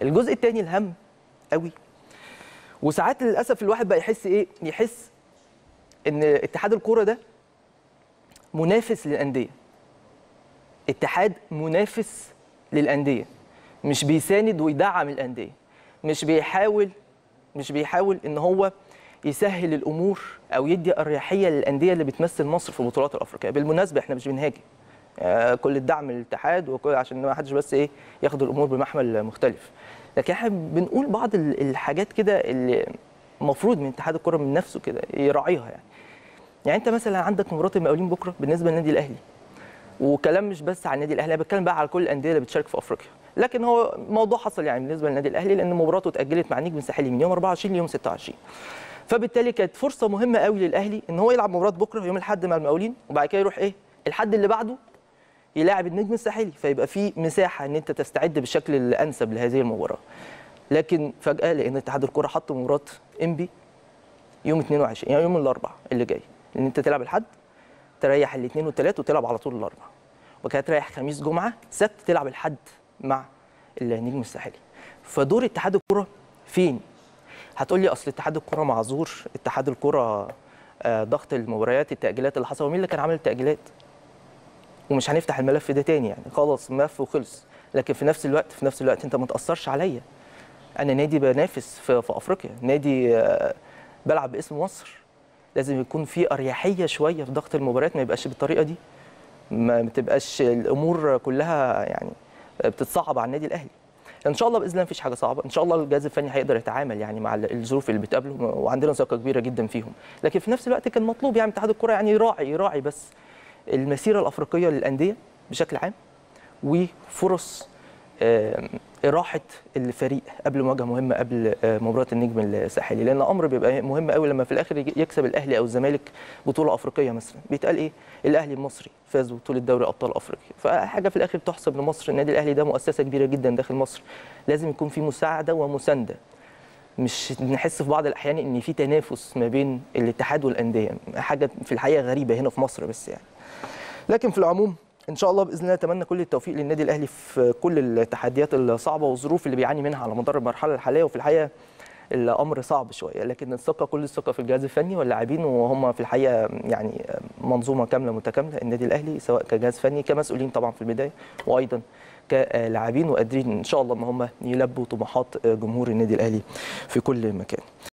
الجزء الثاني الهم قوي وساعات للاسف الواحد بقى يحس ايه يحس ان اتحاد الكوره ده منافس للانديه اتحاد منافس للانديه مش بيساند ويدعم الانديه مش بيحاول مش بيحاول ان هو يسهل الامور او يدي اريحيه للانديه اللي بتمثل مصر في البطولات الافريقيه بالمناسبه احنا مش بنهاجم آه، كل الدعم للاتحاد وكل عشان ما حدش بس ايه ياخد الامور بمحمل مختلف لكن احنا بنقول بعض ال- الحاجات كده اللي المفروض من اتحاد الكره من نفسه كده يراعيها يعني يعني انت مثلا عندك مباراه المقاولين بكره بالنسبه للنادي الاهلي وكلام مش بس على النادي الاهلي انا بتكلم بقى على كل الانديه اللي بتشارك في افريقيا لكن هو موضوع حصل يعني بالنسبه للنادي الاهلي لان مباراته اتاجلت مع نجم الساحلي من يوم 24 ليوم 26 فبالتالي كانت فرصه مهمه قوي للاهلي ان هو يلعب مباراه بكره يوم الاحد مع المقاولين وبعد كده يروح ايه الحد اللي بعده يلاعب النجم الساحلي فيبقى في مساحه ان انت تستعد بالشكل الانسب لهذه المباراه لكن فجاه لان اتحاد الكره حط مباراه انبي يوم 22 يعني يوم الاربعاء اللي جاي ان انت تلعب الحد تريح الاثنين والثلاث وتلعب على طول الاربعاء وكده تريح خميس جمعه سبت تلعب الحد مع النجم الساحلي فدور اتحاد الكره فين هتقول لي اصل اتحاد الكره معذور اتحاد الكره آه، ضغط المباريات التاجيلات اللي حصل ومين اللي كان عامل التاجيلات ومش هنفتح الملف ده تاني يعني خلاص ملف وخلص لكن في نفس الوقت في نفس الوقت انت ما تاثرش عليا انا نادي بنافس في, في افريقيا نادي آه، بلعب باسم مصر لازم يكون في اريحيه شويه في ضغط المباريات ما يبقاش بالطريقه دي ما تبقاش الامور كلها يعني بتتصعب على النادي الاهلي ان شاء الله باذن الله مفيش حاجه صعبه ان شاء الله الجهاز الفني هيقدر يتعامل يعني مع الظروف اللي بتقابله وعندنا ثقه كبيره جدا فيهم لكن في نفس الوقت كان مطلوب يعني اتحاد الكره يعني يراعي يراعي بس المسيره الافريقيه للانديه بشكل عام وفرص آم، راحه الفريق قبل مواجهه مهمه قبل آه، مباراه النجم الساحلي لان امر بيبقى مهم قوي لما في الاخر يجي- يكسب الاهلي او الزمالك بطوله افريقيه مثلا بيتقال ايه الاهلي المصري فاز ببطوله دوري ابطال افريقيا فحاجه في الاخر تحسب لمصر النادي الاهلي ده مؤسسه كبيره جدا داخل مصر لازم يكون في مساعده ومسانده مش نحس في بعض الاحيان ان في تنافس ما بين الاتحاد والانديه حاجه في الحقيقه غريبه هنا في مصر بس يعني لكن في العموم ان شاء الله باذن الله اتمنى كل التوفيق للنادي الاهلي في كل التحديات الصعبه والظروف اللي بيعاني منها على مدار المرحله الحاليه وفي الحقيقه الامر صعب شويه لكن الثقه كل الثقه في الجهاز الفني واللاعبين وهم في الحقيقه يعني منظومه كامله متكامله النادي الاهلي سواء كجهاز فني كمسؤولين طبعا في البدايه وايضا كلاعبين وقادرين ان شاء الله ان هم يلبوا طموحات جمهور النادي الاهلي في كل مكان